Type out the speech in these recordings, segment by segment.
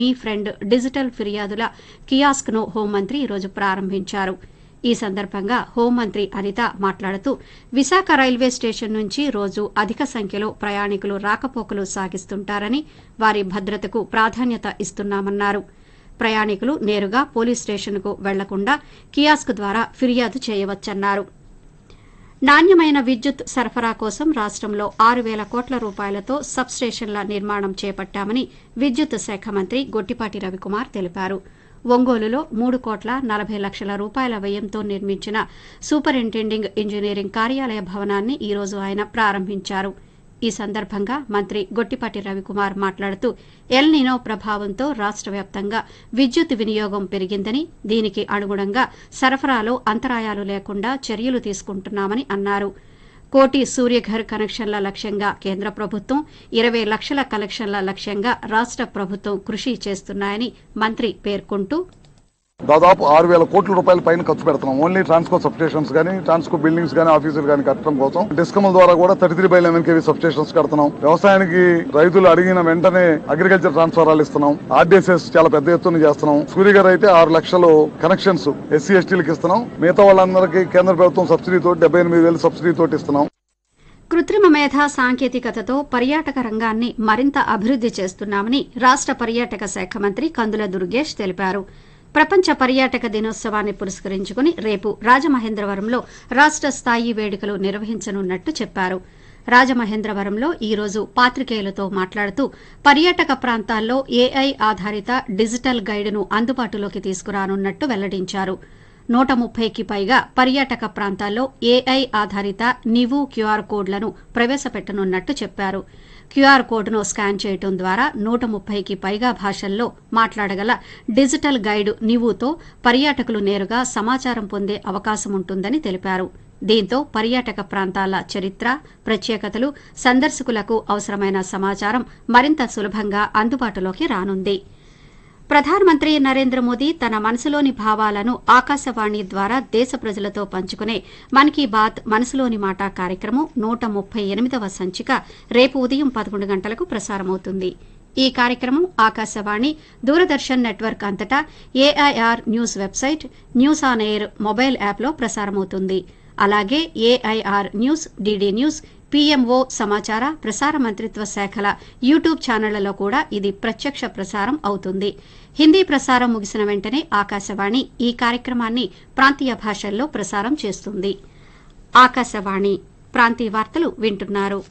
మీ friend digital ఫిర్యాదుల కియాస్క్ను హోంమంత్రి ఈరోజు ప్రారంభించారు ఈ సందర్భంగా హోంమంత్రి అనిత మాట్లాడుతూ విశాఖ రైల్వే స్టేషన్ నుంచి రోజు అధిక సంఖ్యలో ప్రయాణికులు రాకపోకలు సాగిస్తుంటారని వారి భద్రతకు ప్రాధాన్యత ఇస్తున్నామన్నారు ప్రయాణికులు నేరుగా పోలీస్ స్టేషన్కు వెళ్లకుండా కియాస్క్ ద్వారా ఫిర్యాదు చేయవచ్చన్నారు నాణ్యమైన విద్యుత్ సరఫరా కోసం రాష్టంలో ఆరు వేల కోట్ల రూపాయలతో సబ్ స్టేషన్ల నిర్మాణం చేపట్టామని విద్యుత్ శాఖ మంత్రి గొట్టిపాటి రవికుమార్ తెలిపారు ఒంగోలులో మూడు కోట్ల నలభై లక్షల రూపాయల వ్యయంతో నిర్మించిన సూపరింటెండింగ్ ఇంజనీరింగ్ కార్యాలయ భవనాన్ని ఈ రోజు ఆయన ప్రారంభించారు ఈ సందర్భంగా మంత్రి గొట్టిపాటి రవికుమార్ మాట్లాడుతూ ఎల్ నినో ప్రభావంతో రాష్ట వ్యాప్తంగా విద్యుత్ వినియోగం పెరిగిందని దీనికి అనుగుణంగా సరఫరాలో అంతరాయాలు లేకుండా చర్యలు తీసుకుంటున్నామని అన్నారు కోటి సూర్యఘర్ కనెక్షన్ల లక్ష్యంగా కేంద్ర ప్రభుత్వం ఇరవై లక్షల కనెక్షన్ల లక్ష్యంగా రాష్ట ప్రభుత్వం కృషి చేస్తున్నాయని మంత్రి పేర్కొంటూ దాదాపు ఆరు వేల కోట్ల రూపాయల పైన ఖర్చు పెడుతున్నాం ఓన్లీ ట్రాన్స్కో సబ్ స్టేషన్స్ కానీ ట్రాన్స్కో బిల్డింగ్స్ కానీ ఆఫీసులు కానీ కట్టడం కోసం డిస్కమ్ల ద్వారా కూడా thirty three by eleven KV substations కడుతున్నాం వ్యవసాయానికి రైతులు అడిగిన వెంటనే అగ్రికల్చర్ ట్రాన్స్ఫరాలు ఇస్తున్నాం ఆర్డీఎస్ఎస్ చాలా పెద్ద ఎత్తున చేస్తున్నాం సూర్య గారు అయితే ఆరు లక్షలు కనెక్షన్స్ ఎస్సీ ఎస్టీలకు ఇస్తున్నాం మిగతా వాళ్ళందరికీ కేంద్ర ప్రభుత్వం సబ్సిడీ తోటి డెబ్బై ఎనిమిది వేలు సబ్సిడీ తోటి ఇస్తున్నాం కృత్రిమ మేధా సాంకేతికతతో పర్యాటక రంగాన్ని మరింత అభివృద్ది చేస్తున్నామని రాష్ట పర్యాటక శాఖ మంత్రి కందుల దుర్గేష్ తెలిపారు ప్రపంచ పర్యాటక దినోత్సవాన్ని పురస్కరించుకుని రేపు రాజమహేంద్రవరంలో రాష్ట స్థాయి వేడుకలు నిర్వహించనున్నట్టు చెప్పారు రాజమహేంద్రవరంలో ఈ రోజు పాత్రికేయులతో మాట్లాడుతూ పర్యాటక ప్రాంతాల్లో ఏఐ ఆధారిత డిజిటల్ గైడ్ను అందుబాటులోకి తీసుకురానున్నట్టు వెల్లడించారు నూట ముప్పైకి పైగా పర్యాటక ప్రాంతాల్లో ఏఐ ఆధారిత నివు క్యూఆర్ కోడ్లను ప్రవేశపెట్టనున్నట్టు చెప్పారు క్యూఆర్ కోడ్ను స్కాన్ చేయడం ద్వారా నూట ముప్పైకి పైగా భాషల్లో మాట్లాడగల డిజిటల్ గైడ్ నివుతో పర్యాటకులు నేరుగా సమాచారం పొందే అవకాశం ఉంటుందని తెలిపారు దీంతో పర్యాటక ప్రాంతాల చరిత్ర ప్రత్యేకతలు సందర్శకులకు అవసరమైన సమాచారం మరింత సులభంగా అందుబాటులోకి రానుంది ప్రధానమంత్రి నరేంద్ర మోదీ తన మనసులోని భావాలను ఆకాశవాణి ద్వారా దేశ ప్రజలతో పంచుకునే మన్ కీ బాత్ మనసులోని మాట కార్యక్రమం నూట ముప్పై ఎనిమిదవ సంచిక రేపు ఉదయం పదకొండు గంటలకు ప్రసారమవుతుంది ఈ కార్యక్రమం ఆకాశవాణి దూరదర్శన్ నెట్వర్క్ అంతటా AIR news website news on air mobile యాప్లో ప్రసారమవుతుంది అలాగే AIR news DD news PMO సమాచార ప్రసార మంత్రిత్వ శాఖల యూట్యూబ్ ఛానళ్లలో కూడా ఇది ప్రత్యక్ష ప్రసారం అవుతుంది హిందీ ప్రసారం ముగిసిన వెంటనే ఆకాశవాణి ఈ కార్యక్రమాన్ని ప్రాంతీయ భాషల్లో ప్రసారం చేస్తుంది ఆకాశవాణి ప్రాంతీయ వార్తలు వింటున్నారు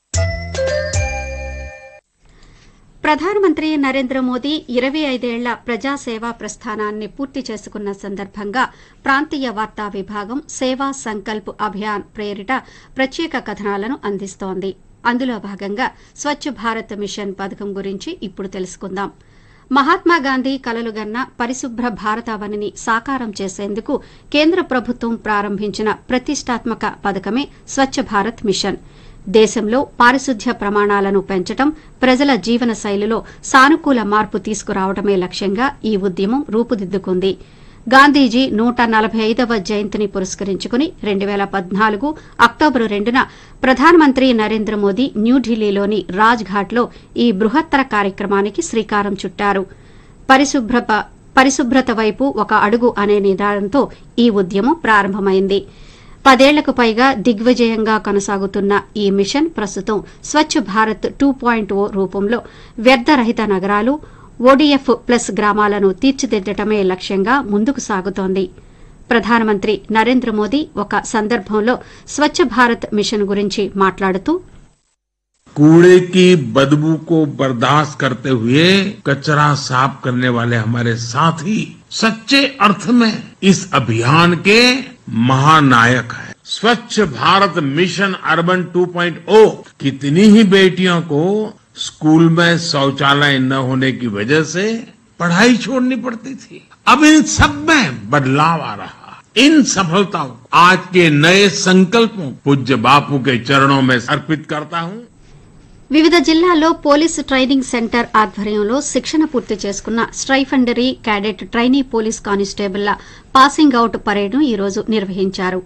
ప్రధానమంత్రి నరేంద్ర మోదీ ఇరవై ఐదేళ్ల ప్రజాసేవా ప్రస్థానాన్ని పూర్తి చేసుకున్న సందర్భంగా ప్రాంతీయ వార్తా విభాగం సేవా సంకల్ప్ అభియాన్ ప్రేరిట ప్రత్యేక కథనాలను అందిస్తోంది అందులో భాగంగా స్వచ్ఛ భారత్ మిషన్ పథకం గురించి ఇప్పుడు తెలుసుకుందాం మహాత్మాగాంధీ కలలుగన్న పరిశుభ్ర భారతావనిని సాకారం చేసేందుకు కేంద్ర ప్రభుత్వం ప్రారంభించిన ప్రతిష్టాత్మక పథకమే స్వచ్ఛ భారత్ మిషన్ దేశంలో పారిశుద్ధ్య ప్రమాణాలను పెంచడం ప్రజల జీవన శైలిలో సానుకూల మార్పు తీసుకురావడమే లక్ష్యంగా ఈ ఉద్యమం రూపుదిద్దుకుంది గాంధీజీ నూట నలభై ఐదవ జయంతిని పురస్కరించుకుని రెండు వేల పద్నాలుగు అక్టోబరు రెండున ప్రధానమంత్రి నరేంద్ర మోదీ న్యూఢిల్లీలోని రాజ్ఘాట్లో ఈ బృహత్తర కార్యక్రమానికి శ్రీకారం చుట్టారు పరిశుభ్ర పరిశుభ్రత వైపు ఒక అడుగు అనే నిదానంతో ఈ ఉద్యమం ప్రారంభమైంది పదేళ్లకు పైగా దిగ్విజయంగా కొనసాగుతున్న ఈ మిషన్ ప్రస్తుతం Swachh Bharat two point O రూపంలో వ్యర్థరహిత నగరాలు ఓడీఎఫ్ ప్లస్ గ్రామాలను తీర్చిదిద్దటమే లక్ష్యంగా ముందుకు సాగుతోంది ప్రధానమంత్రి నరేంద్ర మోదీ ఒక సందర్భంలో స్వచ్ఛ భారత్ మిషన్ గురించి మాట్లాడుతూ कूड़े की बदबू को बर्दाश्त करते हुए कचरा साफ करने वाले हमारे साथी सच्चे अर्थ में इस अभियान के महानायक हैं स्वच्छ भारत मिशन अर्बन 2.0 कितनी ही बेटियों को स्कूल में शौचालय न होने की वजह से पढ़ाई छोड़नी पड़ती थी अब इन सब में बदलाव आ रहा इन सफलताओं को आज के नए संकल्पों पूज्य बापू के चरणों में अर्पित करता हूं వివిధ జిల్లాల్లో పోలీసు ట్రైనింగ్ సెంటర్ ఆధ్వర్యంలో శిక్షణ పూర్తి చేసుకున్న స్ట్రైఫండరీ క్యాడెట్ ట్రైనీ పోలీస్ కానిస్టేబుల్ల పాసింగ్ అవుట్ పరేడ్ను ఈ రోజు నిర్వహించారు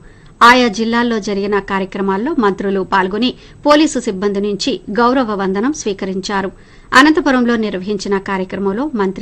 ఆయా జిల్లాల్లో జరిగిన కార్యక్రమాల్లో మంత్రులు పాల్గొని పోలీసు సిబ్బంది నుంచి గౌరవ వందనం స్వీకరించారు అనంతపురంలో నిర్వహించిన కార్యక్రమంలో మంత్రి